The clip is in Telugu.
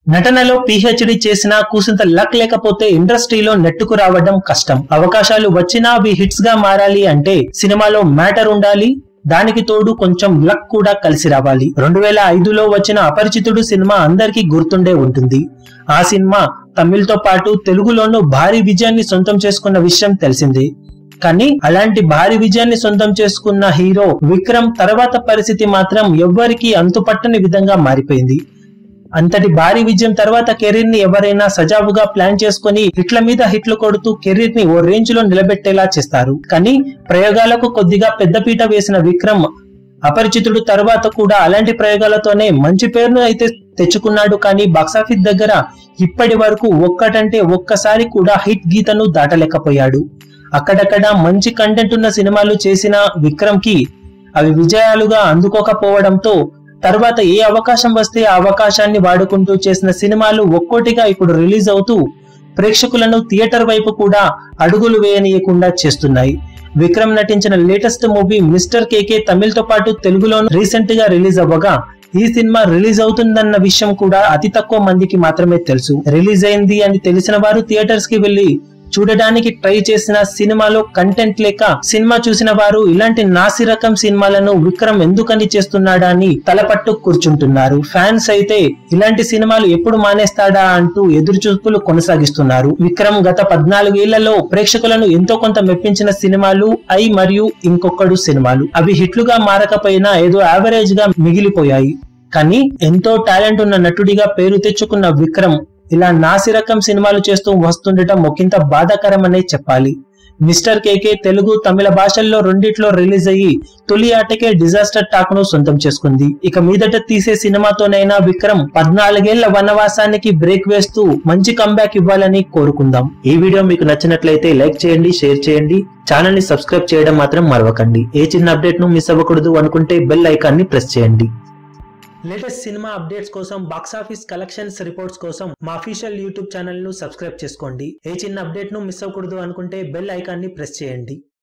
నటనలో పిహెచ్డి చేసినా కూసింత లక్ లేకపోతే ఇండస్ట్రీలో నెట్టుకు రావడం కష్టం అవకాశాలు వచ్చినా అవి హిట్స్ గా మారాలి అంటే సినిమాలో మ్యాటర్ ఉండాలి దానికి తోడు కొంచెం లక్ కూడా కలిసి రావాలి రెండు వేల ఐదులో వచ్చిన అపరిచితుడు సినిమా అందరికీ గుర్తుండే ఉంటుంది ఆ సినిమా తమిళ్తో పాటు తెలుగులోనూ భారీ విజయాన్ని సొంతం చేసుకున్న విషయం తెలిసిందే కానీ అలాంటి భారీ విజయాన్ని సొంతం చేసుకున్న హీరో విక్రమ్ తర్వాత పరిస్థితి మాత్రం ఎవ్వరికీ అంతుపట్టని విధంగా మారిపోయింది అంతటి భారీ విజయం తర్వాత కెరీర్ ని ఎవరైనా సజావుగా ప్లాన్ చేసుకుని హిట్ల మీద హిట్లు కొడుతూ కెరీర్ ని ఓ రేంజ్ లో నిలబెట్టేలా చేస్తారు కానీ ప్రయోగాలకు కొద్దిగా పెద్దపీట వేసిన విక్రమ్ అపరిచితుడు తర్వాత కూడా అలాంటి ప్రయోగాలతోనే మంచి పేరును అయితే తెచ్చుకున్నాడు కానీ బాక్సాఫీస్ దగ్గర ఇప్పటి వరకు ఒక్కటంటే ఒక్కసారి కూడా హిట్ గీతను దాటలేకపోయాడు అక్కడక్కడ మంచి కంటెంట్ ఉన్న సినిమాలు చేసిన విక్రమ్ కి అవి విజయాలుగా అందుకోకపోవడంతో తర్వాత ఏ అవకాశం వస్తే ఆ అవకాశాన్ని వాడుకుంటూ చేసిన సినిమాలు ఒక్కోటిగా ఇప్పుడు రిలీజ్ అవుతూ ప్రేక్షకులను థియేటర్ వైపు కూడా అడుగులు వేయనీయకుండా చేస్తున్నాయి విక్రమ్ నటించిన లేటెస్ట్ మూవీ మిస్టర్ కేకే తమిళ్తో పాటు తెలుగులో రీసెంట్ గా రిలీజ్ అవ్వగా ఈ సినిమా రిలీజ్ అవుతుందన్న విషయం కూడా అతి తక్కువ మందికి మాత్రమే తెలుసు రిలీజ్ అయింది అని తెలిసిన వారు థియేటర్స్ కి వెళ్లి చూడడానికి ట్రై చేసిన సినిమాలో కంటెంట్ లేక సినిమా చూసిన వారు ఇలాంటి నాసి రకం సినిమాలను విక్రమ్ ఎందుకని చేస్తున్నాడా అని తలపట్టు కూర్చుంటున్నారు ఫ్యాన్స్ అయితే ఇలాంటి సినిమాలు ఎప్పుడు మానేస్తాడా అంటూ ఎదురు చూపులు కొనసాగిస్తున్నారు విక్రమ్ గత పద్నాలుగేళ్లలో ప్రేక్షకులను ఎంతో కొంత మెప్పించిన సినిమాలు ఐ మరియు ఇంకొకడు సినిమాలు అవి హిట్లుగా మారకపోయినా ఏదో యావరేజ్ గా మిగిలిపోయాయి కానీ ఎంతో టాలెంట్ ఉన్న నటుడిగా పేరు తెచ్చుకున్న విక్రమ్ ఇలా నాసి రకం సినిమాలు చేస్తూ వస్తుండటం ఒకంత బాధాకరమనే చెప్పాలి మిస్టర్ కేకే తెలుగు తమిళ భాషల్లో రెండిట్లో రిలీజ్ అయ్యి తొలి ఆటకే డిజాస్టర్ టాక్ ను సొంతం చేసుకుంది ఇక మీదట తీసే సినిమాతోనైనా విక్రమ్ పద్నాలుగేళ్ల వనవాసానికి బ్రేక్ వేస్తూ మంచి కంబ్యాక్ ఇవ్వాలని కోరుకుందాం ఈ వీడియో మీకు నచ్చినట్లయితే లైక్ చేయండి షేర్ చేయండి ఛానల్ ని సబ్స్క్రైబ్ చేయడం మాత్రం మరవకండి ఏ చిన్న అప్డేట్ ను మిస్ అవ్వకూడదు అనుకుంటే బెల్ ఐకాన్ ని ప్రెస్ చేయండి లేటెస్ట్ సినిమా అప్డేట్స్ కోసం బాక్సాఫీస్ కలెక్షన్స్ రిపోర్ట్స్ కోసం మా అఫీషియల్ యూట్యూబ్ ఛానల్ ను సబ్స్క్రైబ్ చేసుకోండి ఏ చిన్న అప్డేట్ ను మిస్ అవ్వకూడదు అనుకుంటే బెల్ ఐకాన్ ని ప్రెస్ చేయండి